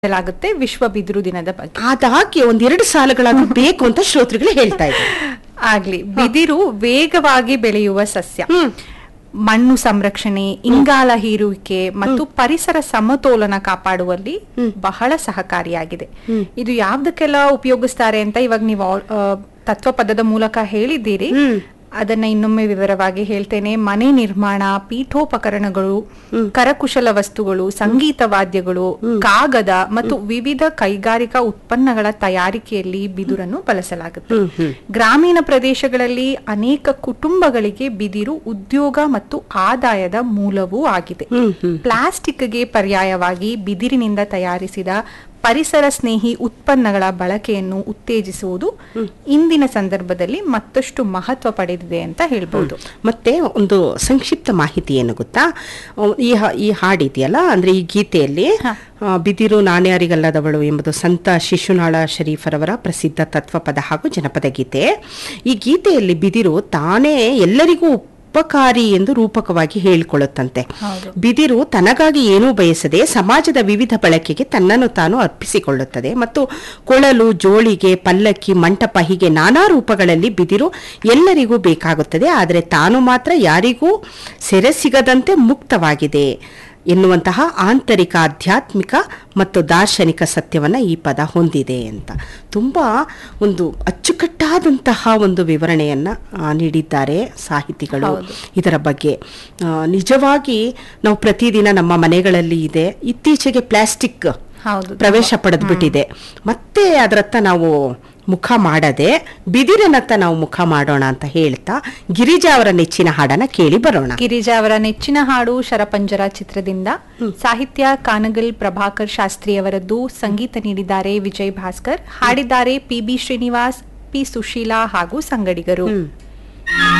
ಲಾಗುತ್ತೆ ವಿಶ್ವ ಬಿದಿರು ದಿನದ ಬಗ್ಗೆ ಅದಾಗಿ ಒಂದೆರಡು ಸಾಲುಗಳಾದ್ರೂ ಬೇಕು ಅಂತ ಶ್ರೋತೃಗಳು ಹೇಳ್ತಾ ಇದ್ದಾರೆ ಆಗ್ಲಿ ಬಿದಿರು ವೇಗವಾಗಿ ಬೆಳೆಯುವ ಸಸ್ಯ ಹ್ಮ್. ಮಣ್ಣು ಸಂರಕ್ಷಣೆ ಇಂಗಾಲ ಹೀರುವಿಕೆ ಮತ್ತು ಪರಿಸರ ಸಮತೋಲನ ಕಾಪಾಡುವಲ್ಲಿ ಬಹಳ ಸಹಕಾರಿಯಾಗಿದೆ ಇದು ಯಾವ್ದಕ್ಕೆಲ್ಲ ಉಪಯೋಗಿಸ್ತಾರೆ ಅಂತ ಇವಾಗ ನೀವು ಆಲ್- ಆ, ತತ್ವ ಪದದ ಮೂಲಕ ಹೇಳಿದ್ದೀರಿ ಹ್ಮ್. ಅದನ್ನ ಇನ್ನೊಮ್ಮೆ ವಿವರವಾಗಿ ಹೇಳ್ತೇನೆ ಮನೆ ನಿರ್ಮಾಣ ಪೀಠೋಪಕರಣಗಳು ಕರಕುಶಲ ವಸ್ತುಗಳು ಸಂಗೀತ ವಾದ್ಯಗಳು ಕಾಗದ ಮತ್ತು ವಿವಿಧ ಕೈಗಾರಿಕಾ ಉತ್ಪನ್ನಗಳ ತಯಾರಿಕೆಯಲ್ಲಿ ಬಿದಿರನ್ನು ಬಳಸಲಾಗುತ್ತೆ ಹ್ಮ್, ಹ್ಮ್. ಗ್ರಾಮೀಣ ಪ್ರದೇಶಗಳಲ್ಲಿ ಅನೇಕ ಕುಟುಂಬಗಳಿಗೆ ಬಿದಿರು ಉದ್ಯೋಗ ಮತ್ತು ಆದಾಯದ ಮೂಲವೂ ಆಗಿದೆ ಹ್ಮ್, ಹ್ಮ್. ಪ್ಲಾಸ್ಟಿಕ್ಗೆ ಪರ್ಯಾಯವಾಗಿ ಬಿದಿರಿನಿಂದ ತಯಾರಿಸಿದ ಪರಿಸರ ಸ್ನೇಹಿ ಉತ್ಪನ್ನಗಳ ಬಳಕೆಯನ್ನು ಉತ್ತೇಜಿಸುವುದು ಇಂದಿನ ಸಂದರ್ಭದಲ್ಲಿ ಮತ್ತಷ್ಟು ಮಹತ್ವ ಪಡೆದಿದೆ ಅಂತ ಹೇಳ್ಬೋದು ಮತ್ತೆ ಒಂದು ಸಂಕ್ಷಿಪ್ತ ಮಾಹಿತಿ ಏನು ಗೊತ್ತಾ ಅಹ್, ಈ ಹ- ಈ ಹಾಡಿದೆಯಲ್ಲ ಅಂದ್ರೆ ಈ ಗೀತೆಯಲ್ಲಿ ಹ. ಆ, ಬಿದಿರು ನಾಣ್ಯಾರಿಗಲ್ಲದವಳು ಎಂಬುದು ಸಂತ ಶಿಶುನಾಳ ಶರೀಫರವರ ಪ್ರಸಿದ್ಧ ತತ್ವಪದ ಹಾಗೂ ಜನಪದ ಗೀತೆ ಈ ಗೀತೆಯಲ್ಲಿ ಬಿದಿರು ತಾನೇ ಎಲ್ಲರಿಗೂ ಉಪಕಾರಿ ಎಂದು ರೂಪಕವಾಗಿ ಹೇಳಿಕೊಳ್ಳುತ್ತಂತೆ ಹೌದು. ಬಿದಿರು ತನಗಾಗಿ ಏನೂ ಬಯಸದೆ ಸಮಾಜದ ವಿವಿಧ ಬಳಕೆಗೆ ತನ್ನನ್ನು ತಾನು ಅರ್ಪಿಸಿಕೊಳ್ಳುತ್ತದೆ ಮತ್ತು ಕೊಳಲು ಜೋಳಿಗೆ ಪಲ್ಲಕ್ಕಿ ಮಂಟಪ ಹೀಗೆ ನಾನಾ ರೂಪಗಳಲ್ಲಿ ಬಿದಿರು ಎಲ್ಲರಿಗೂ ಬೇಕಾಗುತ್ತದೆ ಆದರೆ ತಾನು ಮಾತ್ರ ಯಾರಿಗೂ ಸೆರೆ ಸಿಗದಂತೆ ಮುಕ್ತವಾಗಿದೆ ಎನ್ನುವಂತಹ ಆಂತರಿಕ ಆಧ್ಯಾತ್ಮಿಕ ಮತ್ತು ದಾರ್ಶನಿಕ ಸತ್ಯವನ್ನ ಈ ಪದ ಹೊಂದಿದೆ ಅಂತ ತುಂಬಾ ಒಂದು ಅಚ್ಚುಕಟ್ಟಾದಂತಹ ಒಂದು ವಿವರಣೆಯನ್ನ ಆ, ನೀಡಿದ್ದಾರೆ ಸಾಹಿತಿಗಳು ಹೌದು. ಇದರ ಬಗ್ಗೆ ಆ, ನಿಜವಾಗಿ ನಾವು ಪ್ರತಿದಿನ ನಮ್ಮ ಮನೆಗಳಲ್ಲಿ ಇದೆ ಇತ್ತೀಚೆಗೆ ಪ್ಲಾಸ್ಟಿಕ್ ಹೌದು ಪ್ರವೇಶ ಪಡೆದ್ಬಿಟ್ಟಿದೆ ಮತ್ತೆ ಅದರತ್ತ ನಾವು ಮುಖ ಮಾಡದೆ ಬಿದಿರಿನತ್ತ ನಾವು ಮುಖ ಮಾಡೋಣ ಅಂತ ಹೇಳ್ತಾ ಗಿರಿಜಾ ಅವರ ನೆಚ್ಚಿನ ಹಾಡನ್ನ ಕೇಳಿ ಬರೋಣ ಗಿರಿಜಾ ಅವರ ನೆಚ್ಚಿನ ಹಾಡು ಶರಪಂಜರ ಚಿತ್ರದಿಂದ ಸಾಹಿತ್ಯ ಕಾನಗಲ್ ಪ್ರಭಾಕರ್ ಶಾಸ್ತ್ರಿ ಅವರದ್ದು ಸಂಗೀತ ನೀಡಿದ್ದಾರೆ ವಿಜಯ್ ಭಾಸ್ಕರ್ ಹಾಡಿದ್ದಾರೆ P B Srinivas P Susheela ಹಾಗೂ ಸಂಗಡಿಗರು ಹ್ಮ್